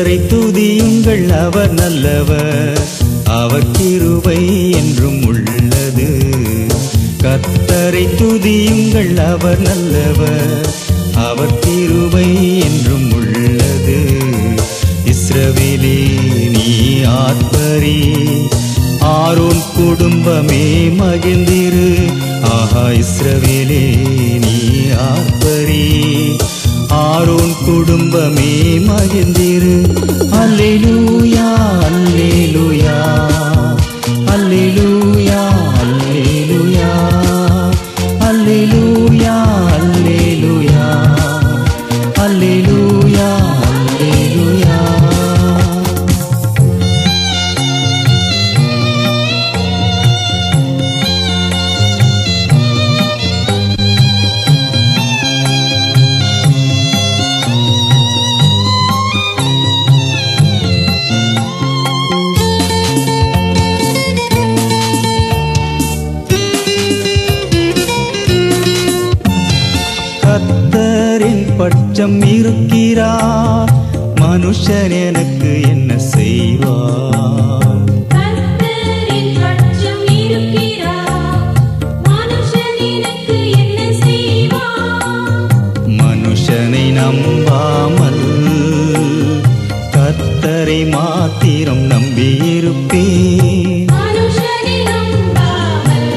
கத்தரை துதியுங்கள் அவர் நல்லவர் அவர் கிருபை என்றும் உள்ளது கத்தரை துதியுங்கள் அவர் நல்லவர் அவர் கிருபை என்றும் உள்ளது இஸ்ரவேலே நீ ஆத்மரி ஆரோன் குடும்பமே மகிழ்ந்திரு ஆஹா இஸ்ரவேலே நீ ஆத்மரி ஆரோன் குடும்பமே மகிழ்ந்திரு அல்லேலூயா அல்லேலூயா அல்லேலூயா அல்லேலூயா அல்லேலூயா அல்லேலூயா அல்லேலூயா அல்லேலூயா கத்தரின் பட்சம் இருக்கிறார் மனுஷன் எனக்கு என்ன செய்வார் கர்த்தரின் பட்சம் இருக்கிறார் மனுஷன் எனக்கு என்ன செய்வான் மனுஷனை நம்பாமல் கத்தரை மாத்திரம் நம்பியிருப்பேன் மனுஷனை நம்பாமல்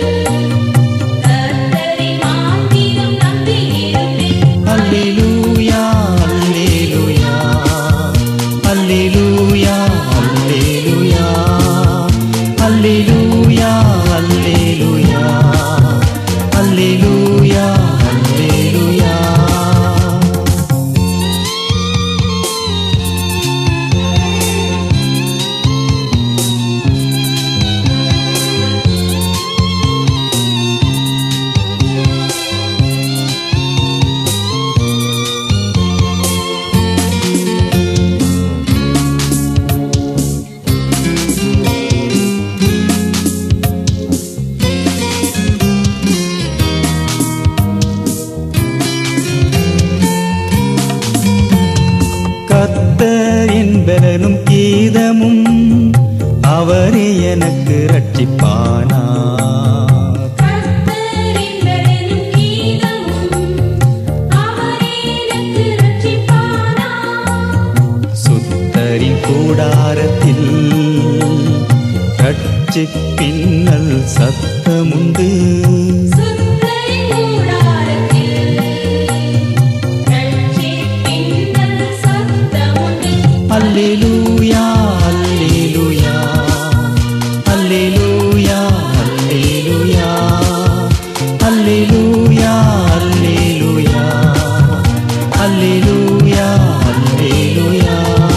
கர்த்தரை மாத்திரம் நம்பியிருப்பேன் அல்லேலூயா அல்லேலூயா அல்லேலூயா அல்லேலூயா அல்லேலூயா அல்லேலூயா அல்லேலூயா அல்லேலூயா கத்தரின் பலனும் கீதமும் அவரே எனக்கு ரட்சிப்பானா கர்த்தரின் பலனும் கீதமும் அவரே எனக்கு ரட்சிப்பானாம் சுத்தரின் கூடாரத்தில் ரட்சிப்பின்னல் சத்தமுண்டு சுத்தரின் கூடாரத்தில் ரட்சிப்பின்னல் சத்தமுண்டு அல்லேலூயா அல்லேலூயா அல்லேலூயா அல்லேலூயா அல்லேலூயா அல்லேலூயா அல்லேலூயா அல்லேலூயா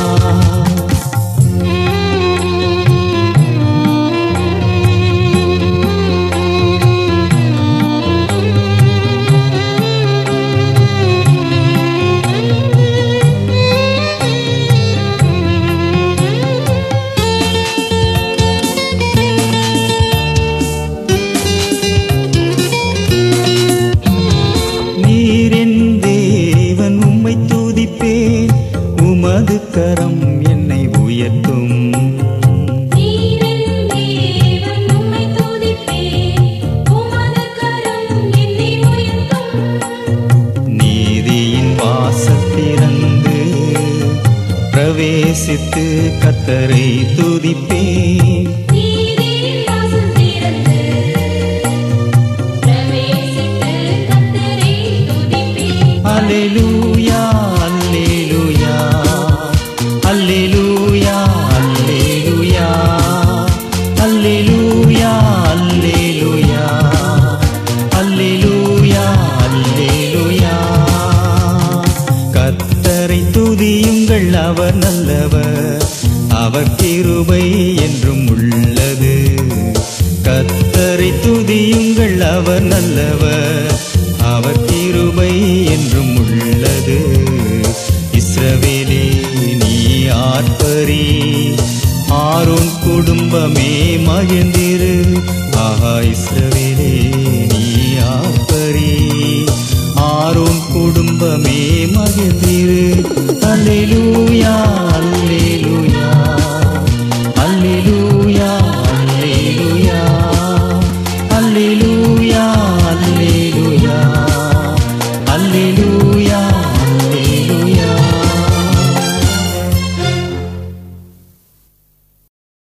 நீரின் தேவன் உம்மை துதிப்பேன் உமது கரம் என்னை உயர்த்தும் நீரின் தேவன் உம்மை துதிப்பேன் உமது கரம் என்னை உயர்த்தும் நீதியின் வாசல் திறந்து பிரவேசித்து கத்தரை துதிப்பேன் நீரின் வாசல் திறந்து பிரவேசித்து கர்த்தரை துதிப்பேன் அல்லேலூயா அல்லேலூயா அல்லேலூயா அல்லேலூயா அல்லேலூயா அல்லேலூயா அல்லேலூயா அல்லேலூயா கத்தரை துதியுங்கள் அவர் நல்லவர் அவர் கிருபை என்றும் உள்ளது கத்தரை துதியுங்கள் அவர் நல்லவர் அவர் கிருபை என்றும் உள்ளது இஸ்ரவேலே நீ ஆர்ப்பரி ஆரோன் குடும்பமே மகிழ்ந்திரு ஆஹா இஸ்ரவேலே நீ ஆர்ப்பரி ஆரோன் குடும்பமே மகிழ்ந்திரு அல்லேலூயா